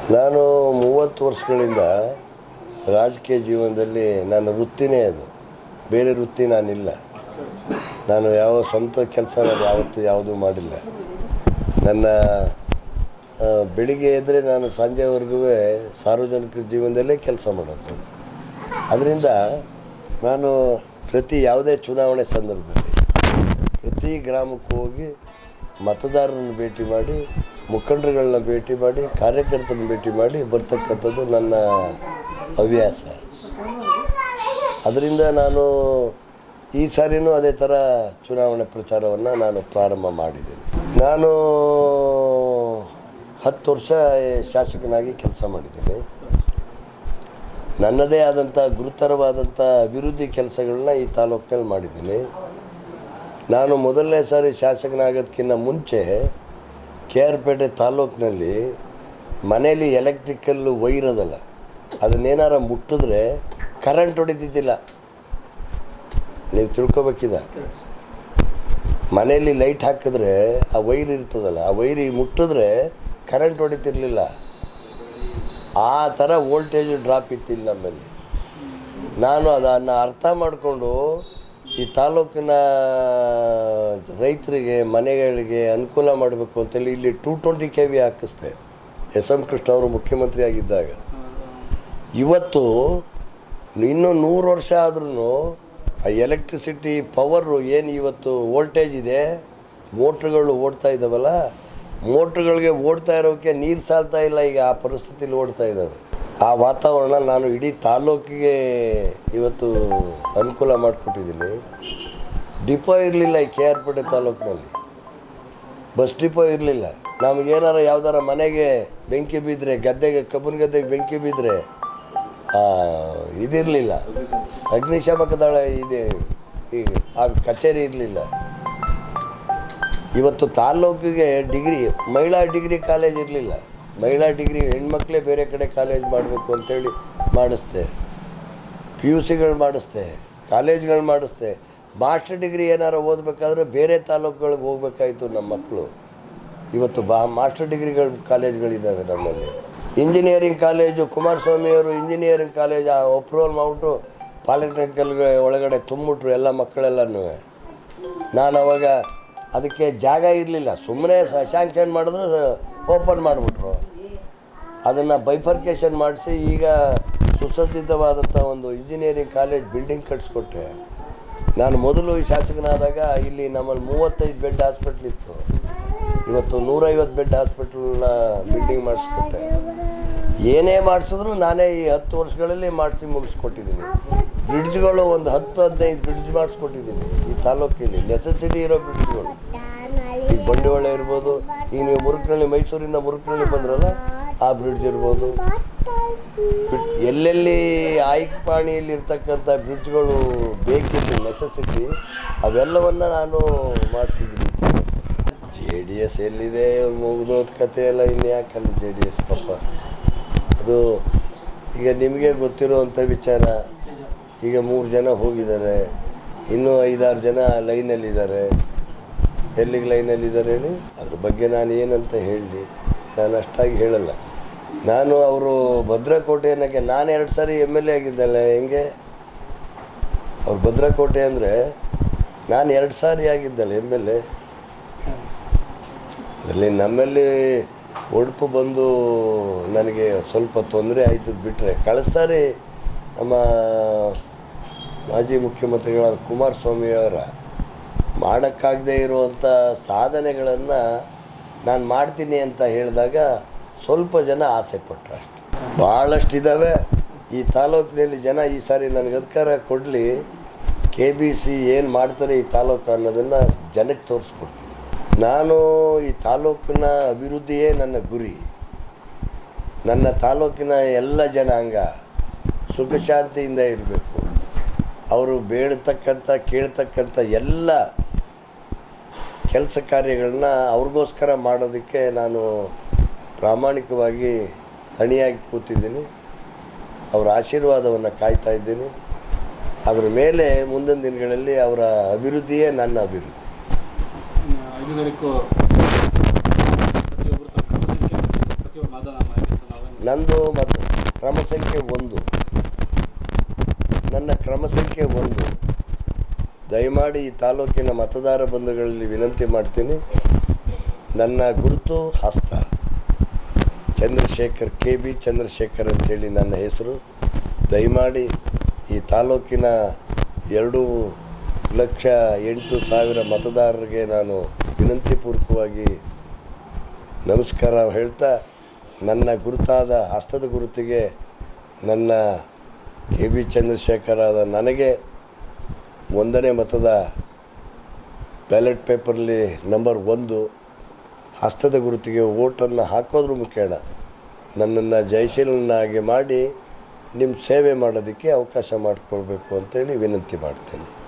ನಾನು ಮೂವತ್ತು ವರ್ಷಗಳಿಂದ ರಾಜಕೀಯ ಜೀವನದಲ್ಲಿ ನನ್ನ ವೃತ್ತಿನೇ ಅದು ಬೇರೆ ವೃತ್ತಿ ನಾನಿಲ್ಲ ನಾನು ಯಾವ ಸ್ವಂತ ಕೆಲಸ ನಾನು ಯಾವತ್ತೂ ಯಾವುದೂ ಮಾಡಿಲ್ಲ ನನ್ನ ಆ, ಬೆಳಿಗ್ಗೆ ಎದ್ದರೆ ನಾನು ಸಂಜೆವರೆಗೂ ಸಾರ್ವಜನಿಕ ಜೀವನದಲ್ಲೇ ಕೆಲಸ ಮಾಡೋದು ಅದರಿಂದ ನಾನು ಪ್ರತಿ ಯಾವುದೇ ಚುನಾವಣೆ ಸಂದರ್ಭದಲ್ಲಿ ಪ್ರತಿ ಗ್ರಾಮಕ್ಕೆ ಹೋಗಿ ಮತದಾರರನ್ನು ಭೇಟಿ ಮಾಡಿ ಮುಖಂಡರುಗಳನ್ನ ಭೇಟಿ ಮಾಡಿ ಕಾರ್ಯಕರ್ತರನ್ನ ಭೇಟಿ ಮಾಡಿ ಬರ್ತಕ್ಕಂಥದ್ದು ನನ್ನ ಹವ್ಯಾಸ ಅದರಿಂದ ನಾನು ಈ ಸಾರಿನೂ ಅದೇ ಥರ ಚುನಾವಣೆ ಪ್ರಚಾರವನ್ನು ನಾನು ಪ್ರಾರಂಭ ಮಾಡಿದ್ದೀನಿ ನಾನು ಹತ್ತು ವರ್ಷ ಶಾಸಕನಾಗಿ ಕೆಲಸ ಮಾಡಿದ್ದೀನಿ ನನ್ನದೇ ಆದಂಥ ಗುರುತರವಾದಂಥ ಅಭಿವೃದ್ಧಿ ಕೆಲಸಗಳನ್ನ ಈ ತಾಲೂಕಿನಲ್ಲಿ ಮಾಡಿದ್ದೀನಿ ನಾನು ಮೊದಲನೇ ಸಾರಿ ಶಾಸಕನಾಗೋದಕ್ಕಿಂತ ಮುಂಚೆ ಕೆ ಆರ್ ಪೇಟೆ ತಾಲೂಕಿನಲ್ಲಿ ಮನೇಲಿ ಎಲೆಕ್ಟ್ರಿಕಲ್ಲು ವೈರ್ ಅದಲ್ಲ ಅದನ್ನೇನಾರ ಮುಟ್ಟಿದ್ರೆ ಕರೆಂಟ್ ಹೊಡಿತಿದ್ದಿಲ್ಲ ನೀವು ತಿಳ್ಕೊಬೇಕಿದ ಮನೆಯಲ್ಲಿ ಲೈಟ್ ಹಾಕಿದ್ರೆ ಆ ವೈರ್ ಇರ್ತದಲ್ಲ ಆ ವೈರಿಗೆ ಮುಟ್ಟಿದ್ರೆ ಕರೆಂಟ್ ಹೊಡಿತಿರ್ಲಿಲ್ಲ ಆ ಥರ ವೋಲ್ಟೇಜ್ ಡ್ರಾಪ್ ಇತ್ತಿಲ್ಲ ನಮ್ಮಲ್ಲಿ ನಾನು ಅದನ್ನು ಅರ್ಥ ಮಾಡಿಕೊಂಡು ಈ ತಾಲೂಕಿನ ರೈತರಿಗೆ ಮನೆಗಳಿಗೆ ಅನುಕೂಲ ಮಾಡಬೇಕು ಅಂತೇಳಿ ಇಲ್ಲಿ ಟೂ ಟ್ವೆಂಟಿ ಕೆ ವಿ ಹಾಕಿಸ್ದೆ ಎಸ್ ಎಂ ಕೃಷ್ಣ ಅವರು ಮುಖ್ಯಮಂತ್ರಿ ಆಗಿದ್ದಾಗ ಇವತ್ತು ಇನ್ನೂ ನೂರು ವರ್ಷ ಆದ್ರೂ ಆ ಎಲೆಕ್ಟ್ರಿಸಿಟಿ ಪವರು ಏನು ಇವತ್ತು ವೋಲ್ಟೇಜ್ ಇದೆ ಮೋಟ್ರುಗಳು ಓಡ್ತಾ ಇದ್ದಾವಲ್ಲ ಮೋಟ್ರುಗಳಿಗೆ ಓಡ್ತಾ ಇರೋಕ್ಕೆ ನೀರು ಸಾಲ್ತಾ ಇಲ್ಲ ಈಗ ಆ ಪರಿಸ್ಥಿತಿಲಿ ಓಡ್ತಾ ಇದ್ದಾವೆ ಆ ವಾತಾವರಣ ನಾನು ಇಡೀ ತಾಲೂಕಿಗೆ ಇವತ್ತು ಅನುಕೂಲ ಮಾಡಿಕೊಟ್ಟಿದ್ದೀನಿ ಡಿಪೋ ಇರಲಿಲ್ಲ ಈ ಕೆ ಆರ್ ಪೇಟೆ ತಾಲೂಕಿನಲ್ಲಿ ಬಸ್ ಡಿಪೋ ಇರಲಿಲ್ಲ ನಮಗೇನಾರ ಯಾವ್ದಾರ ಮನೆಗೆ ಬೆಂಕಿ ಬಿದ್ದರೆ ಗದ್ದೆಗೆ ಕಬ್ಬನ್ ಗದ್ದೆಗೆ ಬೆಂಕಿ ಬಿದ್ದರೆ ಇದಿರಲಿಲ್ಲ ಅಗ್ನಿಶಾಮಕ ದಳ ಇದೆ ಈಗ ಆ ಕಚೇರಿ ಇರಲಿಲ್ಲ ಇವತ್ತು ತಾಲ್ಲೂಕಿಗೆ ಡಿಗ್ರಿ ಮಹಿಳಾ ಡಿಗ್ರಿ ಕಾಲೇಜ್ ಇರಲಿಲ್ಲ ಮಹಿಳಾ ಡಿಗ್ರಿ ಹೆಣ್ಮಕ್ಳೇ ಬೇರೆ ಕಡೆ ಕಾಲೇಜ್ ಮಾಡಬೇಕು ಅಂತೇಳಿ ಮಾಡಿಸ್ದೆ ಪಿ ಯು ಸಿಗಳು ಮಾಡಿಸ್ದೆ ಕಾಲೇಜ್ಗಳು ಮಾಡಿಸ್ದೆ ಮಾಸ್ಟರ್ ಡಿಗ್ರಿ ಏನಾರು ಓದಬೇಕಾದ್ರೆ ಬೇರೆ ತಾಲೂಕುಗಳಿಗೆ ಹೋಗ್ಬೇಕಾಯ್ತು ನಮ್ಮ ಮಕ್ಕಳು ಇವತ್ತು ಬಾ ಮಾಸ್ಟರ್ ಡಿಗ್ರಿಗಳು ಕಾಲೇಜ್ಗಳಿದ್ದಾವೆ ನಮ್ಮಲ್ಲಿ ಇಂಜಿನಿಯರಿಂಗ್ ಕಾಲೇಜು ಕುಮಾರಸ್ವಾಮಿಯವರು ಇಂಜಿನಿಯರಿಂಗ್ ಕಾಲೇಜ್ ಅಪ್ರೂವಲ್ ಮಾಡಿಬಿಟ್ಟು ಪಾಲಿಟೆಕ್ನಿಕಲ್ಗೆ ಒಳಗಡೆ ತುಂಬಿಟ್ರು ಎಲ್ಲ ಮಕ್ಕಳೆಲ್ಲನೂ ನಾನು ಅವಾಗ ಅದಕ್ಕೆ ಜಾಗ ಇರಲಿಲ್ಲ ಸುಮ್ಮನೆ ಸ್ಯಾಂಕ್ಷನ್ ಮಾಡಿದ್ರು ಓಪನ್ ಮಾಡಿಬಿಟ್ರು ಅದನ್ನು ಬೈಫರ್ಕೇಷನ್ ಮಾಡಿಸಿ ಈಗ ಸುಸಜ್ಜಿತವಾದಂಥ ಒಂದು ಇಂಜಿನಿಯರಿಂಗ್ ಕಾಲೇಜ್ ಬಿಲ್ಡಿಂಗ್ ಕಟ್ಸ್ಕೊಟ್ಟೆ ನಾನು ಮೊದಲು ಈ ಶಾಸಕನಾದಾಗ ಇಲ್ಲಿ ನಮ್ಮಲ್ಲಿ ಮೂವತ್ತೈದು ಬೆಡ್ ಹಾಸ್ಪಿಟ್ಲ್ ಇತ್ತು ಇವತ್ತು ನೂರೈವತ್ತು ಬೆಡ್ ಹಾಸ್ಪಿಟ್ಲನ್ನ ಬಿಲ್ಡಿಂಗ್ ಮಾಡಿಸ್ಕೊಟ್ಟೆ ಏನೇ ಮಾಡಿಸಿದ್ರು ನಾನೇ ಈ ಹತ್ತು ವರ್ಷಗಳಲ್ಲಿ ಮಾಡಿಸಿ ಮುಗಿಸ್ಕೊಟ್ಟಿದ್ದೀನಿ ಬ್ರಿಡ್ಜ್ಗಳು ಒಂದು ಹತ್ತು ಹದಿನೈದು ಬ್ರಿಡ್ಜ್ ಮಾಡಿಸ್ಕೊಟ್ಟಿದ್ದೀನಿ ಈ ತಾಲೂಕಿನಲ್ಲಿ ನೆಸೆಸಿಟಿ ಇರೋ ಬ್ರಿಡ್ಜ್ಗಳು ಈಗ ಬಂಡಿವಾಳ ಇರ್ಬೋದು ಈಗ ನೀವು ಮುರುಕ್ನಳ್ಳಿ ಮೈಸೂರಿಂದ ಮುರುಕ್ನಳ್ಳಿ ಬಂದ್ರಲ್ಲ ಆ ಬ್ರಿಡ್ಜ್ ಇರ್ಬೋದು ಬಿಟ್- ಎಲ್ಲೆಲ್ಲಿ ಆಯ್ಪಾಣಿಯಲ್ಲಿ ಇರ್ತಕ್ಕಂಥ ಬ್ರಿಡ್ಜ್ಗಳು ಬೇಕಿತ್ತು ನೆಸೆಸಿಟಿ ಅವೆಲ್ಲವನ್ನ ನಾನು ಮಾಡಿಸಿದ್ದೀನಿ ಜೆ ಡಿ ಎಸ್ ಎಲ್ಲಿದೆ ಮುಗಿದೋದ ಕತೆ ಎಲ್ಲ ಇನ್ನು ಯಾಕಲ್ಲ ಜೆ ಡಿ ಎಸ್ ಪಾಪ ಅದು ಈಗ ನಿಮಗೆ ಗೊತ್ತಿರುವಂಥ ವಿಚಾರ ಈಗ ಮೂರು ಜನ ಹೋಗಿದ್ದಾರೆ ಇನ್ನೂ ಐದಾರು ಜನ ಲೈನಲ್ಲಿದ್ದಾರೆ ಎಲ್ಲಿಗೆ ಲೈನಲ್ಲಿದ್ದಾರೆ ಹೇಳಿ ಅದ್ರ ಬಗ್ಗೆ ನಾನು ಏನಂತ ಹೇಳಲಿ ನಾನು ಅಷ್ಟಾಗಿ ಹೇಳಲ್ಲ ನಾನು ಅವರು ಭದ್ರಕೋಟೆ ಅನ್ನೋಕ್ಕೆ ನಾನು ಎರಡು ಸಾರಿ ಎಮ್ ಎಲ್ ಎ ಆಗಿದ್ದಲ್ಲ ಹೆಂಗೆ ಅವ್ರು ಭದ್ರಕೋಟೆ ಅಂದರೆ ನಾನು ಎರಡು ಸಾರಿ ಆಗಿದ್ದಲ್ಲ ಎಮ್ ಎಲ್ ಎ ಅದರಲ್ಲಿ ನಮ್ಮಲ್ಲಿ ಒಡಪು ಬಂದು ನನಗೆ ಸ್ವಲ್ಪ ತೊಂದರೆ ಆಯ್ತದ ಬಿಟ್ಟರೆ ಕಳೆದ ಸಾರಿ ನಮ್ಮ ಮಾಜಿ ಮುಖ್ಯಮಂತ್ರಿಗಳಾದ ಕುಮಾರಸ್ವಾಮಿಯವರ ಮಾಡೋಕ್ಕಾಗದೇ ಇರುವಂಥ ಸಾಧನೆಗಳನ್ನು ನಾನು ಮಾಡ್ತೀನಿ ಅಂತ ಹೇಳಿದಾಗ ಸ್ವಲ್ಪ ಜನ ಆಸೆ ಪಟ್ಟರು ಅಷ್ಟೆ ಭಾಳಷ್ಟಿದ್ದಾವೆ ಈ ತಾಲೂಕಿನಲ್ಲಿ ಜನ ಈ ಸಾರಿ ನನಗೆ ಅಧಿಕಾರ ಕೊಡಲಿ ಕೆ ಬಿ ಸಿ ಏನು ಮಾಡ್ತಾರೆ ಈ ತಾಲೂಕು ಅನ್ನೋದನ್ನು ಜನಕ್ಕೆ ತೋರಿಸ್ಕೊಡ್ತೀನಿ ನಾನು ಈ ತಾಲೂಕಿನ ಅಭಿವೃದ್ಧಿಯೇ ನನ್ನ ಗುರಿ ನನ್ನ ತಾಲೂಕಿನ ಎಲ್ಲ ಜನಾಂಗ ಸುಖ ಶಾಂತಿಯಿಂದ ಇರಬೇಕು ಅವರು ಬೇಡತಕ್ಕಂಥ ಕೇಳ್ತಕ್ಕಂಥ ಎಲ್ಲ ಕೆಲಸ ಕಾರ್ಯಗಳನ್ನ ಅವ್ರಿಗೋಸ್ಕರ ಮಾಡೋದಕ್ಕೆ ನಾನು ಪ್ರಾಮಾಣಿಕವಾಗಿ ಹಣಿಯಾಗಿ ಕೂತಿದ್ದೀನಿ ಅವರ ಆಶೀರ್ವಾದವನ್ನು ಕಾಯ್ತಾ ಇದ್ದೀನಿ ಅದರ ಮೇಲೆ ಮುಂದಿನ ದಿನಗಳಲ್ಲಿ ಅವರ ಅಭಿವೃದ್ಧಿಯೇ ನನ್ನ ಅಭಿವೃದ್ಧಿ ಇನ್ನು ಐದು ತಾರೀಕು ಪ್ರತಿಯೊಬ್ಬರು ತಮ್ಮ ಕನಸಿನ ಪ್ರತಿಯೊಬ್ಬರು ಮತದಾನ ಮಾಡಿ ಅಂತ ನಾವೇನು ನಂದು ಮತ್ತು ಕ್ರಮ ಸಂಖ್ಯೆ ಒಂದು ನನ್ನ ಕ್ರಮ ಸಂಖ್ಯೆ ಒಂದು ದಯಮಾಡಿ ಈ ತಾಲೂಕಿನ ಮತದಾರ ಬಂಧುಗಳಲ್ಲಿ ವಿನಂತಿ ಮಾಡ್ತೀನಿ ನನ್ನ ಗುರುತು ಹಸ್ತ ಚಂದ್ರಶೇಖರ್ ಕೆ ಬಿ ಚಂದ್ರಶೇಖರ್ ಅಂಥೇಳಿ ನನ್ನ ಹೆಸರು ದಯಮಾಡಿ ಈ ತಾಲೂಕಿನ ಎರಡು ಲಕ್ಷ ಎಂಟು ಸಾವಿರ ಮತದಾರರಿಗೆ ನಾನು ವಿನಂತಿಪೂರ್ವಕವಾಗಿ ನಮಸ್ಕಾರ ಹೇಳ್ತಾ ನನ್ನ ಗುರುತಾದ ಹಸ್ತದ ಗುರುತಿಗೆ ನನ್ನ ಕೆ ಬಿ ಚಂದ್ರಶೇಖರಾದ ನನಗೆ ಒಂದನೇ ಮತದ ಬ್ಯಾಲೆಟ್ ಪೇಪರ್ಲಿ ನಂಬರ್ ಒಂದು ಹಸ್ತದ ಗುರುತಿಗೆ ಓಟನ್ನು ಹಾಕೋದ್ರ ಮುಖೇನ ನನ್ನನ್ನು ಜಯಶೀಲನಾಗಿ ಮಾಡಿ ನಿಮ್ಮ ಸೇವೆ ಮಾಡೋದಕ್ಕೆ ಅವಕಾಶ ಮಾಡಿಕೊಳ್ಬೇಕು ಅಂತೇಳಿ ವಿನಂತಿ ಮಾಡ್ತೇನೆ